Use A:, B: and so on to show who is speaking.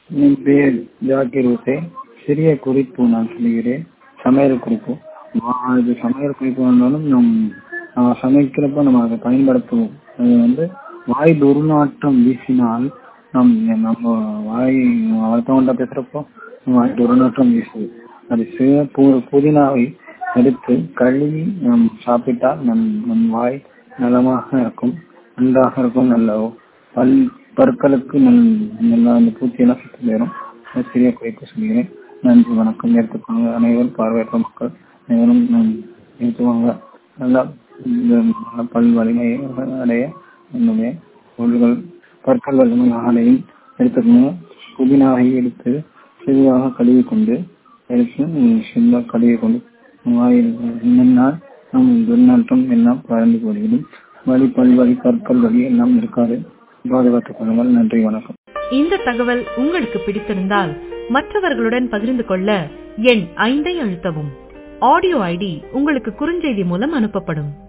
A: என் பேர் ஜாக்கிர் ஹுசேன் சிறிய குறிப்பு நான் சொல்கிறேன் சமையல் குறிப்பு வா- இது சமையல் குறிப்பு வந்தாலும் நம் ஆஹ், சமைக்கிறப்ப நம்ம அதை பயன்படுத்துவோம் அது வந்து வாய் துர்நாற்றம் வீசினால் நம் நம்ம வாய் அடுத்தவன்கிட்ட பேசுறப்போ வாய் துர்நாற்றம் வீசுது அது சிறு பு- புதினாவை எடுத்து கழுவி நாம் சாப்பிட்டால் நம் நம் வாய் நலமாக இருக்கும் நன்றாக இருக்கும் நல்ல பல் பற்களுக்கு நல் நல்லா அந்த பூச்சியெல்லாம் சுற்றி போயிடும் அது சிறிய குறிப்பு சொல்கிறேன் நன்றி வணக்கம் எடுத்துக்கோங்க அனைவரும் பார்வையற்ற மக்கள் அனைவரும் நம் எடுத்துவாங்க நல்லா இந்த நல்ல பல் வலிமை அடைய என்னுடைய பொருள்கள் பற்கள் வலிமை அடையும் எடுத்துக்கோங்க புதினாவை எடுத்து சிறிதாக கழுவி கொண்டு எடுத்து சிறிதாக கழுவி கொண்டு வாயில் நின்னால் நம் துர்நாற்றம் எல்லாம் பறந்து போய்விடும் வலி பல் வலி பற்கள் வலி எல்லாம் இருக்காது பாதுகாத்துக் கொள்ளுங்கள் நன்றி வணக்கம்
B: இந்த தகவல் உங்களுக்கு பிடித்திருந்தால் மற்றவர்களுடன் பகிர்ந்து கொள்ள எண் ஐந்தை அழுத்தவும் ஆடியோ ஐடி உங்களுக்கு குறுஞ்செய்தி மூலம் அனுப்பப்படும்